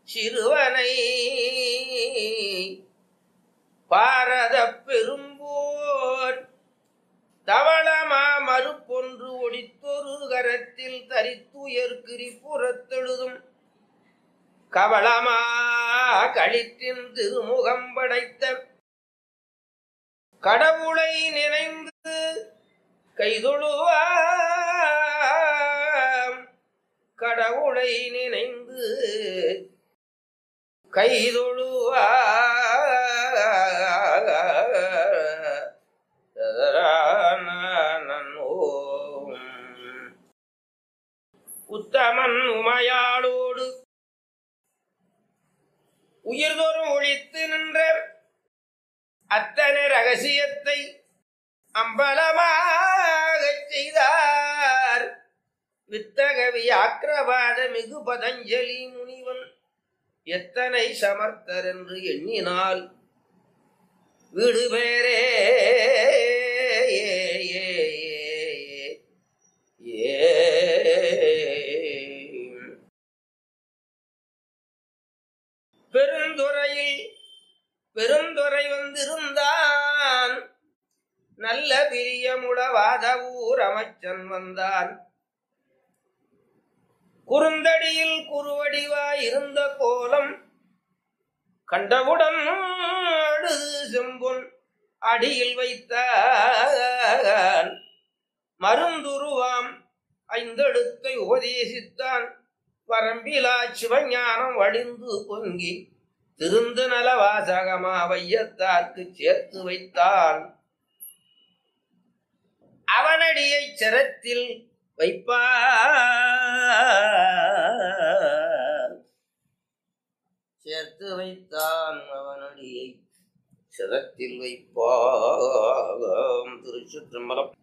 சிறுவனை பாரத பெரும்போர் தவளமா மறுப்பொன்று ஒடித்தொரு கரத்தில் தரித்துயர் கிரிபுறத்தெழுதும் கவளமா களிற்றின் திருமுகம் படைத்த கடவுளை நினைந்து கைதொழுவாம் கடவுளை நினைந்து கைதொழுவா உத்தமன் உமையாளோடு உயிர்தோறும் ஒழித்து நின்ற அத்தனை ரகசியத்தை அம்பலமாகச் செய்தார் வித்தகவி ஆக்கிரவாத மிகு பதஞ்சலி முனிவன் எத்தனை சமர்த்தர் என்று எண்ணினால் வீடு பேரே பெருந்துறையில் பெருந்துறை வந்திருந்தான் நல்ல பிரியமுளவாத ஊர் அமைச்சன் வந்தான் குறுந்தடியில் குறுவடிவாய் இருந்த கோலம் கண்டவுடன் அழுது செம்பொன் அடியில் வைத்தான் மருந்துருவாம் ஐந்தெழுத்தை உபதேசித்தான் பரம்பிலா சிவஞானம் வடிந்து பொங்கி திருந்து நலவாசகமா வையத்தார்க்கு சேர்த்து வைத்தான் அவனடியை சிரத்தில் வைப்பார் சேர்த்து வைத்தான் அவனடியை சிரத்தில் வைப்பாம் திருச்சிற்றம்பலம்